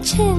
അച്ഛൻ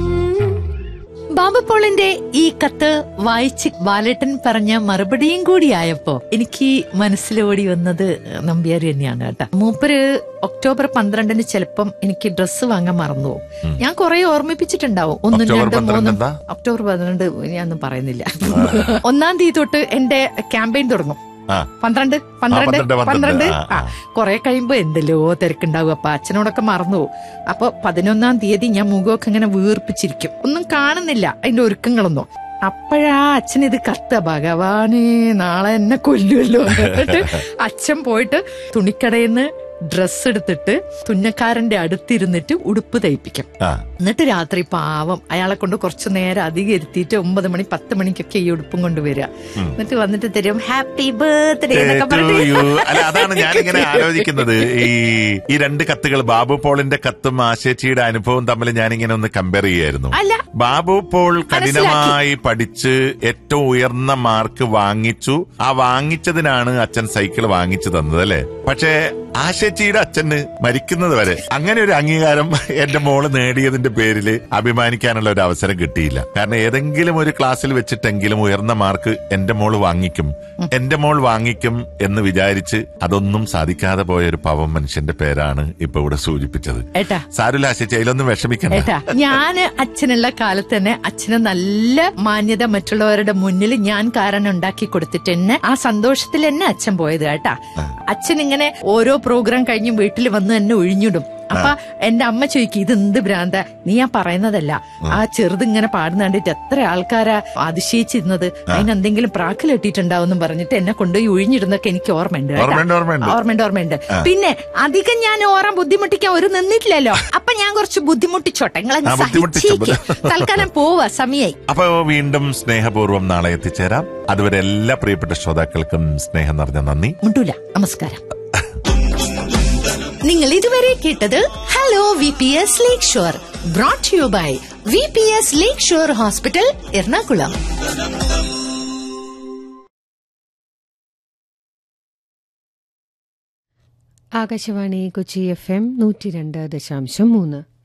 ബാബു പോളിന്റെ ഈ കത്ത് വായിച്ച് ബാലേട്ടൻ പറഞ്ഞ മറുപടിയും കൂടിയായപ്പോ എനിക്ക് മനസ്സിലോടി വന്നത് നമ്പ്യാരി തന്നെയാണ് കേട്ടോ മൂപ്പര് ഒക്ടോബർ പന്ത്രണ്ടിന് ചിലപ്പം എനിക്ക് ഡ്രസ്സ് വാങ്ങാൻ മറന്നു പോകും ഞാൻ കുറെ ഓർമ്മിപ്പിച്ചിട്ടുണ്ടാവും ഒന്നും ഒക്ടോബർ രണ്ടും പന്ത്രണ്ട് മൂന്നും എന്താ? ഒക്ടോബർ പന്ത്രണ്ട് ഞാനൊന്നും പറയുന്നില്ല ഒന്നാം തീയതി തൊട്ട് എന്റെ ക്യാമ്പയിൻ തുടങ്ങും ആ പന്ത്രണ്ട് പന്ത്രണ്ട് പന്ത്രണ്ട്, പന്ത്രണ്ട്. പന്ത്രണ്ട് ആ, ആ ആ. കുറെ കഴിയുമ്പോ എന്തെല്ലോ തിരക്കുണ്ടാവും അപ്പൊ അച്ഛനോടൊക്കെ മറന്നു പോകും അപ്പൊ പതിനൊന്നാം തീയതി ഞാൻ മുഖമൊക്കെ ഇങ്ങനെ വീർപ്പിച്ചിരിക്കും ഒന്നും കാണുന്നില്ല അതിന്റെ ഒരുക്കങ്ങളൊന്നും അപ്പോഴാ അച്ഛൻ ഇത് കത്ത ഭഗവാനേ നാളെ എന്നെ കൊല്ലുമല്ലോ എന്നിട്ട് അച്ഛൻ പോയിട്ട് തുണിക്കടയിൽ നിന്ന് ഡ്രസ്സ് എടുത്തിട്ട് തുന്നക്കാരന്റെ അടുത്തിരുന്നിട്ട് ഉടുപ്പ് തയ്പ്പിക്കും ആ എന്നിട്ട് രാത്രി പാവം അയാളെ കൊണ്ട് കുറച്ചു നേരം അധികം ഇരുത്തിയിട്ട് ഒമ്പത് മണി പത്ത് മണിക്കൊക്കെ ഈ ഉടുപ്പും കൊണ്ടുവരിക എന്നിട്ട് വന്നിട്ട് തരും ഹാപ്പി ബർത്ത്ഡേ എന്നൊക്കെ To പറഞ്ഞിട്ട് you. അല്ല അതാണ് ഞാനിങ്ങനെ ആലോചിക്കുന്നത് ഈ ഈ രണ്ട് കത്തുകൾ ബാബു പോളിന്റെ കത്തും ആശേച്ചിയുടെ അനുഭവം തമ്മിൽ ഞാനിങ്ങനെ ഒന്ന് കമ്പയർ ചെയ്യായിരുന്നു അല്ല ബാബു പോൾ കഠിനമായി പഠിച്ച് ഏറ്റവും ഉയർന്ന മാർക്ക് വാങ്ങിച്ചു ആ വാങ്ങിച്ചതിനാണ് അച്ഛൻ സൈക്കിൾ വാങ്ങിച്ചു തന്നത് അല്ലെ പക്ഷേ ആശേച്ചിയുടെ അച്ഛന് മരിക്കുന്നത് വരെ അങ്ങനെ ഒരു അംഗീകാരം എന്റെ മോള് നേടിയതിന്റെ പേരിൽ അഭിമാനിക്കാനുള്ള ഒരു അവസരം കിട്ടിയില്ല കാരണം ഏതെങ്കിലും ഒരു ക്ലാസ്സിൽ വെച്ചിട്ടെങ്കിലും ഉയർന്ന മാർക്ക് എന്റെ മോള് വാങ്ങിക്കും എന്റെ മോൾ വാങ്ങിക്കും എന്ന് വിചാരിച്ച് അതൊന്നും സാധിക്കാതെ പോയ ഒരു പാവം മനുഷ്യന്റെ പേരാണ് ഇപ്പൊ ഇവിടെ സൂചിപ്പിച്ചത് ഏട്ടാ സാരുല ആശേച്ചി അതിലൊന്നും വിഷമിക്കണ്ട ഏട്ടാ ഞാന് അച്ഛനുള്ള കാലത്ത് തന്നെ അച്ഛന് നല്ല മാന്യത മറ്റുള്ളവരുടെ മുന്നിൽ ഞാൻ കാരണം ഉണ്ടാക്കി കൊടുത്തിട്ട് എന്നെ ആ സന്തോഷത്തിൽ എന്നെ അച്ഛൻ പോയത് കേട്ടാ അച്ഛൻ ഇങ്ങനെ ഓരോ പ്രോഗ്രാം കഴിഞ്ഞ് വീട്ടിൽ വന്ന് എന്നെ ഒഴിഞ്ഞിടും അപ്പൊ എന്റെ അമ്മ ചോദിക്കും ഇത് എന്ത് ഭ്രാന്ത നീ ഞാൻ പറയുന്നതല്ല ആ ചെറുത് ഇങ്ങനെ പാടുന്ന കണ്ടിട്ട് എത്ര ആൾക്കാരാ അതിശയിച്ചിരുന്നത് അതിനെന്തെങ്കിലും പ്രാക്ക് കെട്ടിയിട്ടുണ്ടാവും പറഞ്ഞിട്ട് എന്നെ കൊണ്ടുപോയി ഒഴിഞ്ഞിടുന്നൊക്കെ എനിക്ക് ഓർമ്മയുണ്ട് കേട്ടാ. ഓർമ്മയുണ്ട്, ഓർമ്മയുണ്ട്. ഓർമ്മയുണ്ട് ഓർമ്മയുണ്ട് പിന്നെ അധികം ഞാൻ ഓറാൻ ബുദ്ധിമുട്ടിക്കാൻ ഒരു നിന്നിട്ടില്ലല്ലോ അപ്പൊ ഞാൻ കുറച്ച് ബുദ്ധിമുട്ടിച്ചോട്ടെ ആ, നിങ്ങളെ ബുദ്ധിമുട്ടിച്ചു. തൽക്കാലം പോവാ സമയായി അപ്പൊ വീണ്ടും സ്നേഹപൂർവ്വം നാളെ എത്തിച്ചേരാം അതുവരെ എല്ലാ പ്രിയപ്പെട്ട ശ്രോതാക്കൾക്കും സ്നേഹം നിറഞ്ഞ നന്ദി മുണ്ടൂല നമസ്കാരം നിങ്ങൾ ഇതുവരെ കേട്ടത് hello V P S Lakeshore brought you by V P S Lakeshore hospital Ernakulam Akashvani Kochi F M നൂറ്റി രണ്ട് ദശാംശം മൂന്ന്